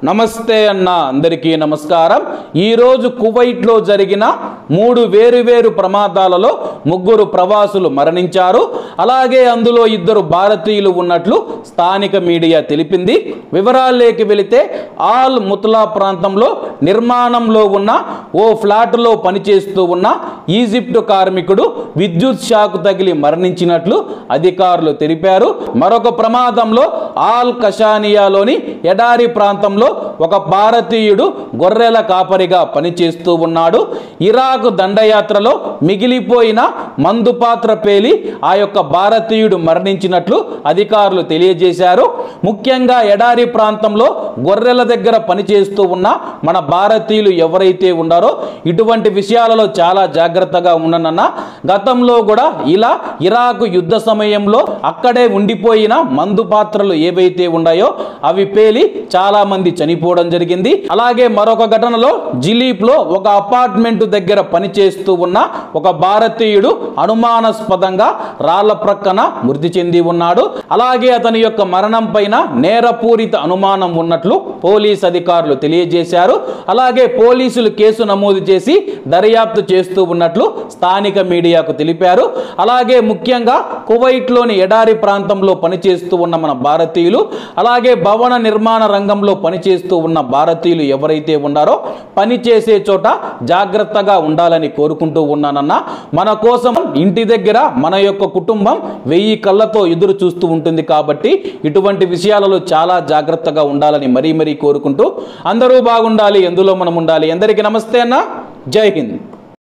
నమస్తే అన్న అందరికీ నమస్కారం ఈరోజు కువైట్లో జరిగిన మూడు వేరువేరు ప్రమాదాలలో ముగ్గురు ప్రవాసులు మరణించారు అలాగే అందులో ఇద్దరు భారతీయులు ఉన్నట్లు స్థానిక మీడియా తెలిపింది వివరాల్లోకి వెళితే ఆల్ ముత్లా ప్రాంతంలో నిర్మాణంలో ఉన్న ఓ ఫ్లాట్లో పనిచేస్తూ ఉన్న ఈజిప్ట్ కార్మికుడు విద్యుత్ షాక్ తగిలి మరణించినట్లు అధికారులు తెలిపారు మరొక ప్రమాదంలో ఆల్ కషానియాలోని ఎడారి ప్రాంతంలో ఒక భారతీయుడు గొర్రెల కాపరిగా పనిచేస్తూ ఉన్నాడు ఇరాక్ దండయాత్రలో మిగిలిపోయిన మందు పాత్ర పేలి ఆ యొక్క భారతీయుడు మరణించినట్లు అధికారులు తెలియజేశారు ముఖ్యంగా ఎడారి ప్రాంతంలో గొర్రెల దగ్గర పనిచేస్తూ ఉన్న మన భారతీయులు ఎవరైతే ఉన్నారో ఇటువంటి విషయాలలో చాలా జాగ్రత్తగా ఉండనన్న గతంలో కూడా ఇలా ఇరాక్ యుద్ధ సమయంలో అక్కడే ఉండిపోయిన మందు పాత్రలు ఏవైతే ఉన్నాయో అవి పేలి చాలా మంది చనిపోవడం జరిగింది అలాగే మరొక ఘటనలో జిలీప్ లో ఒక అపార్ట్మెంట్ దగ్గర పనిచేస్తూ ఉన్న ఒక భారతీయుడు అనుమానాస్పదంగా రాళ్ల ప్రక్కన మృతి చెంది ఉన్నాడు అలాగే అతని యొక్క మరణం పైన నేరపూరిత అనుమానం ఉన్నట్లు పోలీస్ అధికారులు తెలియజేశారు అలాగే పోలీసులు కేసు నమోదు చేసి దర్యాప్తు చేస్తూ ఉన్నట్లు స్థానిక మీడియాకు తెలిపారు అలాగే ముఖ్యంగా కువైట్లోని ఎడారి ప్రాంతంలో పనిచేస్తూ ఉన్న మన భారతీయులు అలాగే భవన నిర్మాణ రంగంలో పనిచేస్తూ ఉన్న భారతీయులు ఎవరైతే ఉన్నారో పని చేసే చోట జాగ్రత్తగా ఉండాలని కోరుకుంటూ ఉన్నానన్న మన కోసం ఇంటి దగ్గర మన యొక్క కుటుంబం వెయ్యి కళ్ళతో ఎదురు చూస్తూ ఉంటుంది కాబట్టి ఇటువంటి విషయాలలో చాలా జాగ్రత్తగా ఉండాలని మరీ మరీ కోరుకుంటూ అందరూ బాగుండాలి ఎందులో మనం ఉండాలి అందరికీ నమస్తే అన్న జై హింద్